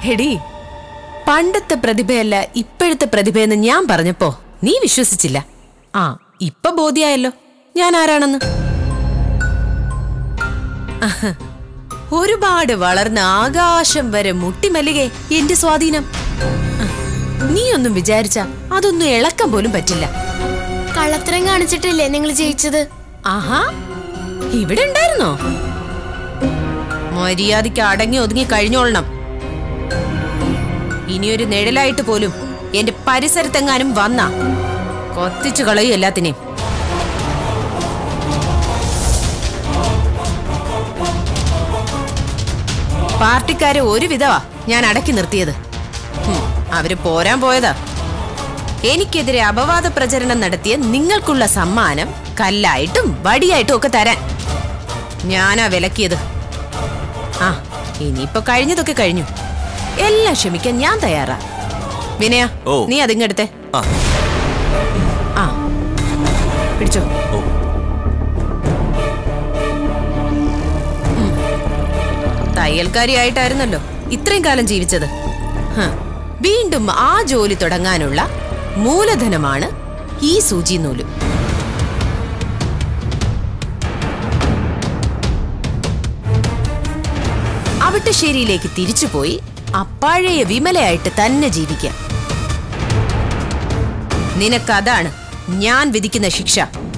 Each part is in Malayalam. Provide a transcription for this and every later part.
എടി പണ്ടത്തെ പ്രതിഭയല്ല ഇപ്പോഴത്തെ പ്രതിഭയെന്ന് ഞാൻ പറഞ്ഞപ്പോ നീ വിശ്വസിച്ചില്ല ആ ഇപ്പൊ ബോധ്യായല്ലോ ഞാൻ ആരാണെന്ന് അഹ്. ഒരുപാട് വളർന്ന് ആകാശം വരെ മുട്ടിമല്ലികെ എന്റെ സ്വാധീനം അഹ്. നീയൊന്നും വിചാരിച്ച അതൊന്നും ഇളക്കം പോലും പറ്റില്ല കള്ളത്തരം കാണിച്ചിട്ടില്ലേ നിങ്ങൾ ജയിച്ചത് ആഹാ ഇവിടെ ഉണ്ടായിരുന്നോ മര്യാദയ്ക്ക് അടങ്ങി ഒതുങ്ങി കഴിഞ്ഞോളണം ഇനിയൊരു നിഴലായിട്ട് പോലും എന്റെ പരിസരത്തെങ്ങാനും വന്ന കൊത്തിച്ചു കളയും എല്ലാത്തിനെയും പാർട്ടിക്കാരെ ഒരു വിധവാ ഞാൻ അടക്കി നിർത്തിയത് ഹും, അവര് പോരാൻ പോയതാ എനിക്കെതിരെ അപവാദ പ്രചരണം നടത്തിയ നിങ്ങൾക്കുള്ള സമ്മാനം കല്ലായിട്ടും വടിയായിട്ടും ഒക്കെ തരാൻ ഞാനാ വിലക്കിയത് ആ ഇനിയിപ്പോ കഴിഞ്ഞതൊക്കെ കഴിഞ്ഞു എല്ലാം ക്ഷമിക്കാൻ ഞാൻ തയ്യാറാ വിനയ ഓ. നീ അതിങ്ങെടുത്തേ ആ ആ പിടിച്ചോ ഓ ഉം. തയ്യൽക്കാരിയായിട്ടായിരുന്നല്ലോ ഇത്രയും കാലം ജീവിച്ചത് ഹ, വീണ്ടും ആ ജോലി തുടങ്ങാനുള്ള മൂലധനമാണ് ഈ സൂചി നൂല് അവിട്ടശ്ശേരിയിലേക്ക് തിരിച്ചുപോയി അപ്പാഴയ വിമലയായിട്ട് തന്നെ ജീവിക്കാം നിനക്കതാണ് ഞാൻ വിധിക്കുന്ന ശിക്ഷ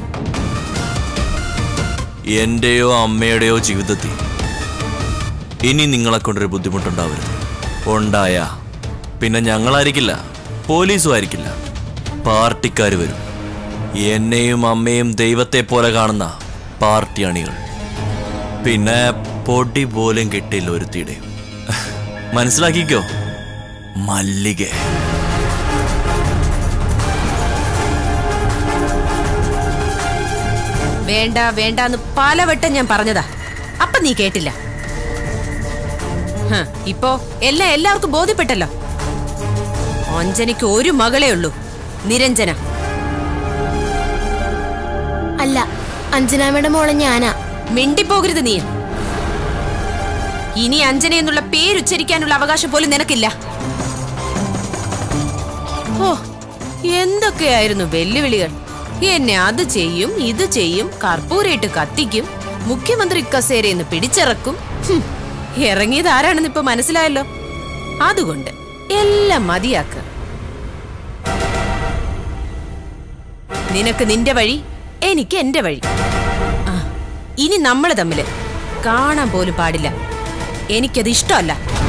എന്റെയോ അമ്മയുടെയോ ജീവിതത്തിൽ ഇനി നിങ്ങളെ കൊണ്ടൊരു ബുദ്ധിമുട്ടുണ്ടാവരുത് ഉണ്ടായ പിന്നെ ഞങ്ങളായിരിക്കില്ല പോലീസും ആയിരിക്കില്ല പാർട്ടിക്കാർ വരും എന്നെയും അമ്മയും ദൈവത്തെ പോലെ കാണുന്ന പാർട്ടി അണികൾ പിന്നെ പൊടി പോലും കിട്ടില്ല ഒരുത്തിയുടെയും മനസ്സിലാക്കിക്കോ മല്ലിക വേണ്ട വേണ്ടാന്ന് പലവട്ടം ഞാൻ പറഞ്ഞതാ അപ്പൊ നീ കേട്ടില്ല ഹ, ഇപ്പോ എല്ലാം എല്ലാവർക്കും ബോധ്യപ്പെട്ടല്ലോ അഞ്ജനയ്ക്ക് ഒരു മകളേ ഉള്ളൂ നിരഞ്ജന അല്ല അഞ്ജനാമ്മയുടെ മോളെ ഞാനാ മിണ്ടിപ്പോകരുത് നീ ഇനി അഞ്ജന എന്നുള്ള പേരുച്ചരിക്കാനുള്ള അവകാശം പോലും നിനക്കില്ല ഓ എന്തൊക്കെയായിരുന്നു വെല്ലുവിളികൾ എന്നെ അത് ചെയ്യും ഇത് ചെയ്യും കർപ്പൂരയിട്ട് കത്തിക്കും മുഖ്യമന്ത്രി കസേരയെന്ന് പിടിച്ചിറക്കും ഹും, ഇറങ്ങിയത് ആരാണെന്ന് ഇപ്പൊ മനസ്സിലായല്ലോ അതുകൊണ്ട് എല്ലാം മതിയാക്ക് നിനക്ക് നിന്റെ വഴി എനിക്ക് എന്റെ വഴി ആ, ഇനി നമ്മൾ തമ്മില് കാണാൻ പോലും പാടില്ല എനിക്കത് ഇഷ്ടമല്ല